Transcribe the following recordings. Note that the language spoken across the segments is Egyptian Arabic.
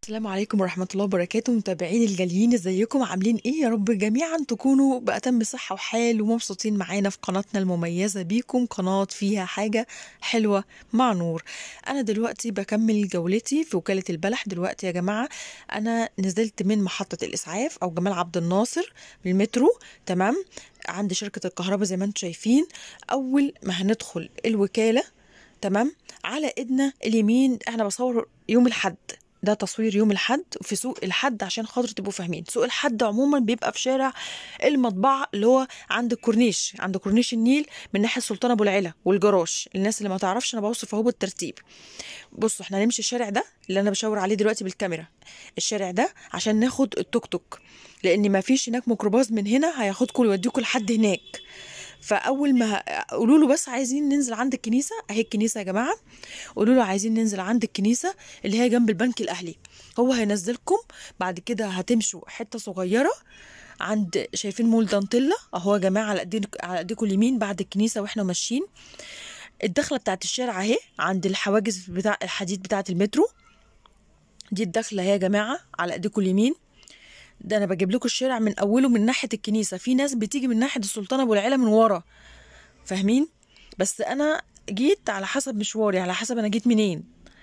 السلام عليكم ورحمة الله وبركاته متابعين الجاليين ازيكم عاملين ايه يا رب جميعا تكونوا بأتم صحة وحال ومبسوطين معانا في قناتنا المميزة بيكم قناة فيها حاجة حلوة مع نور انا دلوقتي بكمل جولتي في وكالة البلح دلوقتي يا جماعة انا نزلت من محطة الاسعاف او جمال عبد الناصر بالمترو تمام عند شركة الكهرباء زي ما انتم شايفين اول ما هندخل الوكالة تمام على ايدنا اليمين احنا بصور يوم الحد ده تصوير يوم الحد في سوق الحد عشان خاطر تبقوا فاهمين سوق الحد عموما بيبقى في شارع المطبعة اللي هو عند الكورنيش عند كورنيش النيل من ناحية سلطان ابو العلا والجراش الناس اللي ما تعرفش انا بوصف اهو بالترتيب بصوا احنا هنمشي الشارع ده اللي انا بشاور عليه دلوقتي بالكاميرا الشارع ده عشان ناخد التوك توك لان ما فيش هناك ميكروباص من هنا هياخدكم ويوديكم لحد هناك فاول ما قولوا له بس عايزين ننزل عند الكنيسه اهي الكنيسه يا جماعه قولوا له عايزين ننزل عند الكنيسه اللي هي جنب البنك الاهلي هو هينزلكم بعد كده هتمشوا حته صغيره عند شايفين مول دانتيلا اهو يا جماعه على ايديكم على ايديكم اليمين بعد الكنيسه واحنا ماشيين الدخله بتاعت الشارع اهي عند الحواجز بتاع الحديد بتاعه المترو دي الدخله اهي يا جماعه على ايديكم اليمين ده انا بجيب لكم الشارع من اوله من ناحيه الكنيسه في ناس بتيجي من ناحيه السلطان ابو العلا من ورا فاهمين بس انا جيت على حسب مشواري على حسب انا جيت منين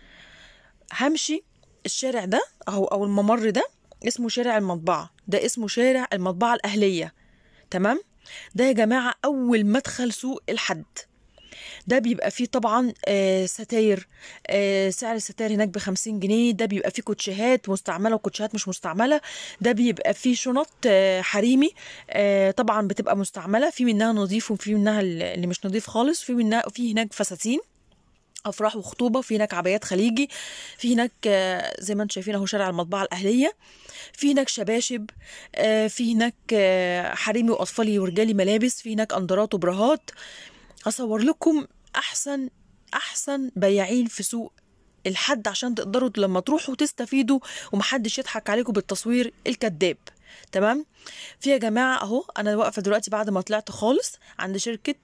همشي الشارع ده اهو او الممر ده اسمه شارع المطبعه ده اسمه شارع المطبعه الاهليه تمام ده يا جماعه اول مدخل سوق الحد ده بيبقى فيه طبعا آه ستاير آه سعر الستاير هناك بخمسين جنيه ده بيبقى فيه كوتشيهات مستعملة وكوتشيهات مش مستعملة ده بيبقى فيه شنط آه حريمي آه طبعا بتبقى مستعملة في منها نظيف وفي منها اللي مش نظيف خالص في منها في هناك فساتين افراح وخطوبه في هناك عبايات خليجي في هناك آه، زي ما انتم شايفين اهو شارع المطبعه الاهليه في هناك شباشب آه، في هناك آه، حريمي واطفالي ورجالي ملابس في هناك اندرات وبراهات هصور لكم احسن احسن بياعين في سوق الحد عشان تقدروا لما تروحوا تستفيدوا ومحدش يضحك عليكم بالتصوير الكذاب تمام في يا جماعه اهو انا واقفه دلوقتي بعد ما طلعت خالص عند شركه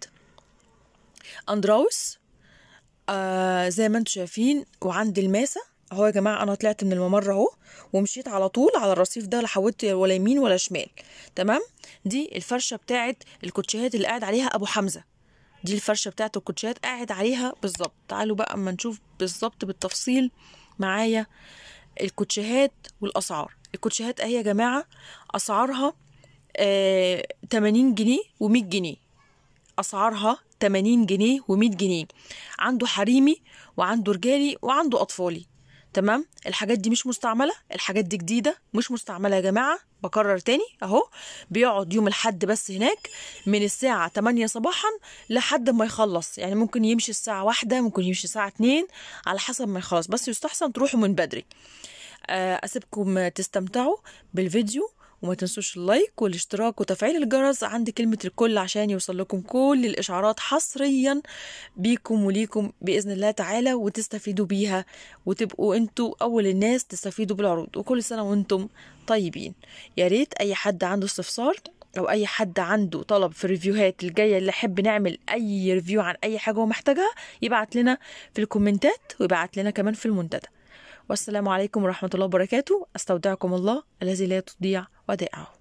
اندراوس آه زي ما انتم شايفين وعند الماسة اهو يا جماعة انا طلعت من الممر اهو ومشيت على طول على الرصيف ده لا حودت ولا يمين ولا شمال تمام دي الفرشة بتاعت الكوتشيهات اللي قاعد عليها ابو حمزة دي الفرشة بتاعت الكوتشيهات قاعد عليها بالظبط تعالوا بقى اما نشوف بالظبط بالتفصيل معايا الكوتشيهات والاسعار الكوتشيهات اهي يا جماعة اسعارها آه 80 جنيه و100 جنيه اسعارها 80 جنيه و100 جنيه عنده حريمي وعنده رجالي وعنده اطفالي تمام الحاجات دي مش مستعمله الحاجات دي جديده مش مستعمله يا جماعه بكرر تاني اهو بيقعد يوم الحد بس هناك من الساعة 8 صباحا لحد ما يخلص يعني ممكن يمشي الساعة واحدة ممكن يمشي الساعة 2 على حسب ما يخلص بس يستحسن تروحوا من بدري آه، اسيبكم تستمتعوا بالفيديو وما تنسوش اللايك والاشتراك وتفعيل الجرس عند كلمة الكل عشان يوصل لكم كل الإشعارات حصريا بيكم وليكم بإذن الله تعالى وتستفيدوا بيها وتبقوا انتوا أول الناس تستفيدوا بالعروض وكل سنة وانتم طيبين يا ريت أي حد عنده استفسار أو أي حد عنده طلب في الريفيوهات الجاية اللي يحب نعمل أي ريفيو عن أي حاجة هو محتاجها يبعت لنا في الكومنتات ويبعت لنا كمان في المنتدى والسلام عليكم ورحمة الله وبركاته أستودعكم الله الذي لا تضيع ودائعه